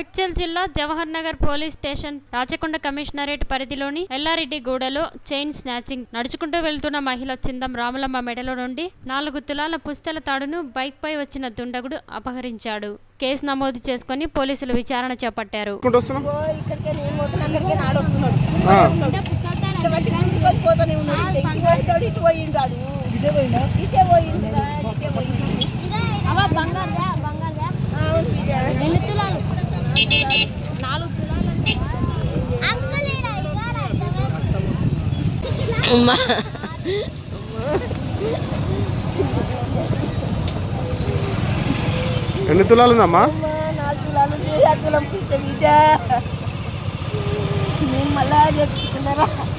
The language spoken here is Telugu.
మేడ్చల్ జిల్లా Jawahar Nagar police station Rachakonda commissionerate పరిధిలోని ఎల్లారెడ్డి గూడలో చైన్ స్నాచింగ్ నడుచుకుంటూ వెళ్తున్న మహిళ చిందం రాములమ్మ మెడలో నుండి నాలుగు తులాల పుస్తల తాడును బైక్ పై వచ్చిన దుండగుడు అపహరించాడు కేసు నమోదు చేసుకుని పోలీసులు విచారణ చేపట్టారు కొట్టుకుంటూ వస్తున్నాం ఓ ఇక్కడికే నేను పోతున్నా అక్కడికే నాడు వస్తున్నాడు ఆ. ఇక్కడ బట్టి గుంటుకొని పోతానే ఉన్నాడు ఇటు పోయినాడు ఇటు పోయిండు వాడు ఇటే పోయిందా ఇటే పోయిండు రా, ఇటే పోయిండు అవ బంగారుదా బంగారుదా ఆ, అవును బిడ్డ. ఎన్ని తులాలు నాలుగు తులాలు అమ్మా ఎన్ని తులాలు ఉందమ్మా అమ్మా నాలుగు తులాలు ఉంటే ఆ తులం ఇస్తే బిడ్డ నేను మళ్ళా చెప్పుకున్నారా